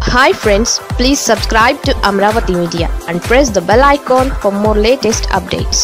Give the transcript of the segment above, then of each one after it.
hi friends please subscribe to Amaravati media and press the bell icon for more latest updates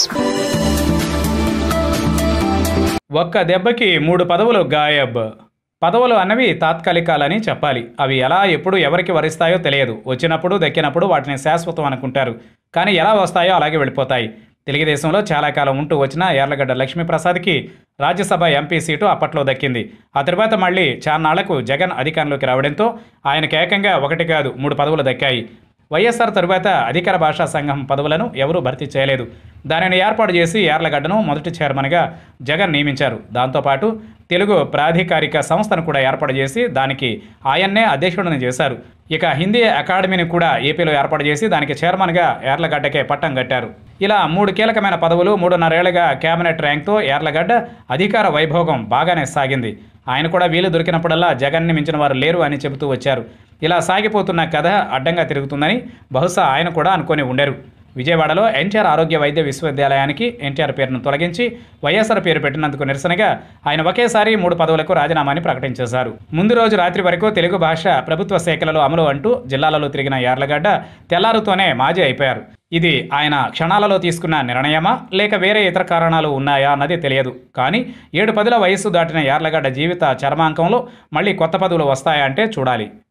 ఒక్క దెబ్బకి మూడు పదవులు గాయబ్ పదవులు అన్నవి తాత్కాలికాలని చెప్పాలి అవి ఎలా ఎప్పుడు ఎవరికి వరిస్తాయో తెలియదు వచ్చినప్పుడు దక్కినప్పుడు వాటిని శాశ్వతం అనుకుంటారు కానీ ఎలా వస్తాయో అలాగే వెళ్ళిపోతాయి తెలుగుదేశంలో చాలా కాలం ఉంటూ వచ్చిన యార్లగడ్డ లక్ష్మీప్రసాద్కి రాజ్యసభ ఎంపీ సీటు అప్పట్లో దక్కింది ఆ తర్వాత మళ్ళీ చాన్నాళ్లకు జగన్ అధికారంలోకి రావడంతో ఆయనకి ఏకంగా ఒకటి కాదు మూడు పదవులు దక్కాయి వైఎస్ఆర్ తరువాత అధికార భాషా సంఘం పదవులను ఎవరూ భర్తీ చేయలేదు దానిని ఏర్పాటు చేసి యార్లగడ్డను మొదటి చైర్మన్గా జగన్ నియమించారు దాంతోపాటు తెలుగు ప్రాధికారిక సంస్థను కూడా ఏర్పాటు చేసి దానికి ఆయన్నే అధ్యక్షుడిని చేశారు ఇక హిందీ అకాడమీని కూడా ఏపీలో ఏర్పాటు చేసి దానికి చైర్మన్గా యార్లగడ్డకే పట్టం కట్టారు ఇలా మూడు కీలకమైన పదవులు మూడున్నరేళ్లుగా కేబినెట్ ర్యాంక్తో యార్లగడ్డ అధికార వైభోగం బాగానే సాగింది ఆయన కూడా వీలు దొరికినప్పుడల్లా జగన్ని మించిన వారు లేరు అని చెబుతూ వచ్చారు ఇలా సాగిపోతున్న కథ అడ్డంగా తిరుగుతుందని బహుశా ఆయన కూడా అనుకొని ఉండరు విజయవాడలో ఎన్టీఆర్ ఆరోగ్య వైద్య విశ్వవిద్యాలయానికి ఎన్టీఆర్ పేరును తొలగించి వైఎస్ఆర్ పేరు పెట్టినందుకు నిరసనగా ఆయన ఒకేసారి మూడు పదవులకు రాజీనామాని ప్రకటించేశారు ముందు రోజు రాత్రి వరకు తెలుగు భాష ప్రభుత్వ శాఖలలో అమలు అంటూ జిల్లాలలో తిరిగిన యార్లగడ్డ తెల్లారుతోనే మాజీ అయిపోయారు ఇది ఆయన క్షణాలలో తీసుకున్న నిర్ణయమా లేక వేరే ఇతర కారణాలు ఉన్నాయా అన్నది తెలియదు కానీ ఏడు పదుల వయస్సు దాటిన యార్లగడ్డ జీవిత చర్మాంకంలో మళ్ళీ కొత్త పదవులు వస్తాయా అంటే చూడాలి